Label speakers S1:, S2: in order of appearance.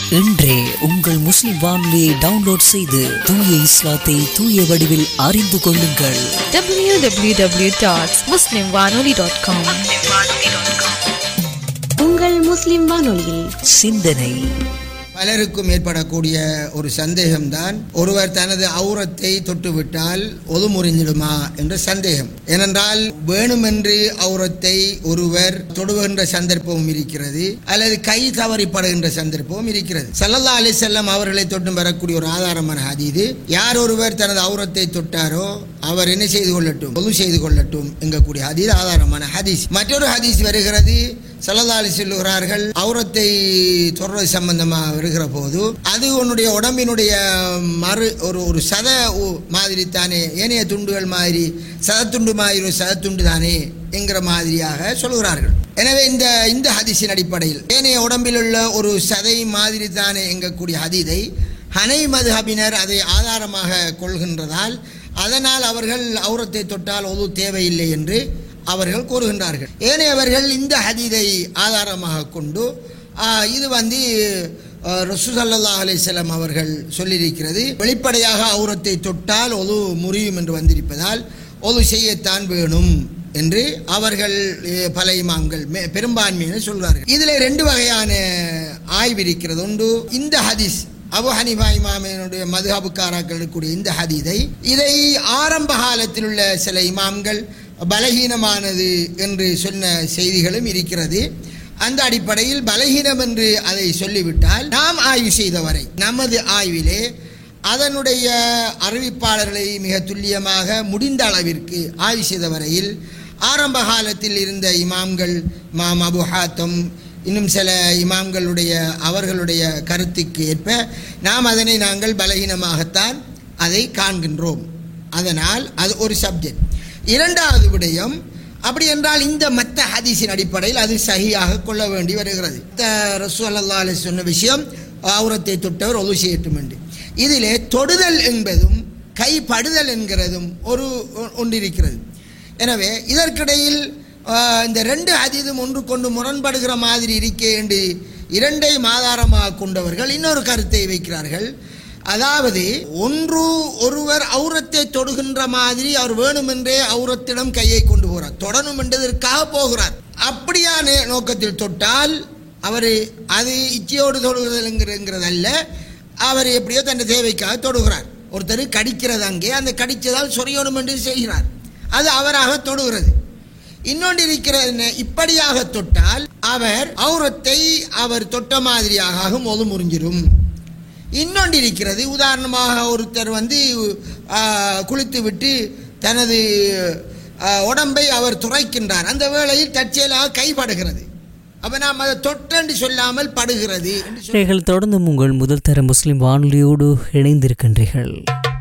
S1: இன்றே உங்கள் முஸ்லிம் வானொலியை டவுன்லோட் செய்து தூய இஸ்லாத்தை தூய வடிவில் அறிந்து கொள்ளுங்கள்
S2: www.muslimwanoli.com
S3: உங்கள் முஸ்லிம் வானொலியில்
S1: சிந்தனை
S4: பலருக்கும் ஏற்படக்கூடிய ஒரு சந்தேகம்தான் ஒருவர் தனது அவுரத்தை தொட்டுவிட்டால் ஒது முறிஞ்சிடுமா என்ற சந்தேகம் ஏனென்றால் வேணுமென்று அவுரத்தை ஒருவர் தொடுகின்ற சந்தர்ப்பமும் இருக்கிறது அல்லது கை தவறிப்படுகின்ற சந்தர்ப்பமும் இருக்கிறது சல்லல்லா அலி செல்லம் அவர்களை தொட்டும் வரக்கூடிய ஒரு ஆதாரமான ஹதீது யார் ஒருவர் தனது அவுரத்தை தொட்டாரோ அவர் என்ன செய்து கொள்ளட்டும் பொது செய்து கொள்ளட்டும் என்கக்கூடிய ஹதீஸ் ஆதாரமான ஹதீஸ் மற்றொரு ஹதீஸ் வருகிறது சல்லல்லாலி சொல்லுகிறார்கள் அவுரத்தை தொடர்றது சம்பந்தமாக வருகிற போது அது உன்னுடைய உடம்பினுடைய மறு ஒரு ஒரு சத உ- மாதிரி தானே ஏனைய துண்டுகள் மாதிரி சதத்துண்டு மாதிரி ஒரு சதத்துண்டு தானே என்கிற மாதிரியாக சொல்லுகிறார்கள் எனவே இந்த இந்த ஹதீஸின் அடிப்படையில் ஏனைய உடம்பில் உள்ள ஒரு சதை மாதிரி தானே எங்கக்கூடிய ஹதீதை ஹனை மதுஹபினர் அதை ஆதாரமாக கொள்கின்றதால் அதனால் அவர்கள் அவுரத்தை தொட்டால் ஒது தேவையில்லை என்று அவர்கள் கூறுகின்றார்கள் ஏனையவர்கள் இந்த ஹதீதை ஆதாரமாக கொண்டு ஆ, இது வந்து ரசூசல்லா அலிஸ்லாம் அவர்கள் சொல்லியிருக்கிறது வெளிப்படையாக அவுரத்தை தொட்டால் ஒது முறியும் என்று வந்திருப்பதால் ஒது செய்யத்தான் வேணும் என்று அவர்கள் எ, பல இமாம்கள் மே- பெரும்பான்மையினர் சொல்கிறார்கள் இதில் ரெண்டு வகையான ஆய்வு இருக்கிறது ஒன்று இந்த ஹதீஸ் அபு ஹனிஃபா இமாமினுடைய மதுஹபுக்காராக்கள் இருக்கக்கூடிய இந்த ஹதீதை இதை ஆரம்ப காலத்தில் உள்ள சில இமாம்கள் பலகீனமானது என்று சொன்ன செய்திகளும் இருக்கிறது அந்த அடிப்படையில் பலகீனம் என்று அதை சொல்லிவிட்டால் நாம் ஆய்வு செய்தவரை நமது ஆய்விலே அதனுடைய அறிவிப்பாளர்களை மிக துல்லியமாக முடிந்த அளவிற்கு ஆய்வு செய்த வரையில் ஆரம்ப காலத்தில் இருந்த இமாம்கள் இமாம் அபு ஹாத்தம் இன்னும் சில இமாம்களுடைய அவர்களுடைய கருத்துக்கு ஏற்ப நாம் அதனை நாங்கள் பலகீனமாகத்தான் அதை காண்கின்றோம் அதனால் அது ஒரு சப்ஜெக்ட் இரண்டாவது விடயம் அப்படி என்றால் இந்த மத்த ஹதீஸின் அடிப்படையில் அது சகியாக கொள்ள வேண்டி வருகிறது ரசூ அல்லா அலி சொன்ன விஷயம் அவுரத்தை தொட்டவர் ஒது செய்யட்டும் என்று இதிலே தொடுதல் என்பதும் கைப்படுதல் என்கிறதும் ஒரு ஒ- ஒன்றிருக்கிறது எனவே இதற்கிடையில் ஆஹ், இந்த ரெண்டு அதீதும் ஒன்று கொண்டு முரண்படுகிற மாதிரி இருக்கே என்று இரண்டையும் ஆதாரமாக கொண்டவர்கள் இன்னொரு கருத்தை வைக்கிறார்கள் அதாவது ஒன்று ஒருவர் அவுரத்தை தொடுகின்ற மாதிரி அவர் வேணுமென்றே அவுரத்திடம் கையை கொண்டு போகிறார் தொடணும் என்றதற்காக போகிறார் அப்படியான நோக்கத்தில் தொட்டால் அவர் அது இச்சையோடு தொடுகிறதுங்கிறதல்ல அவர் எப்படியோ தன் தேவைக்காக தொடுகிறார் ஒருத்தர் கடிக்கிறது அங்கே அந்த கடித்ததால் சொரியணும் என்று செய்கிறார் அது அவராக தொடுகிறது இன்னொன்று இருக்கிறது என்ன? இப்படியாக தொட்டால் அவர் அவுரத்தை அவர் தொட்ட மாதிரியாக ஆகும் ஒது முறிஞ்சிடும் இன்னொன்று இருக்கிறது உதாரணமாக ஒருத்தர் வந்து ஆ, குளித்து விட்டு தனது ஆ, உடம்பை அவர் துரைக்கின்றார் அந்த வேளையில் தற்செயலாக கைப்படுகிறது அப்போ நாம் அதை தொட்டென்று சொல்லாமல் படுகிறது என்று சொல்லி
S1: நீங்கள் தொடர்ந்து உங்கள் முதல் தர முஸ்லிம் வானொலியோடு இணைந்திருக்கின்றீர்கள்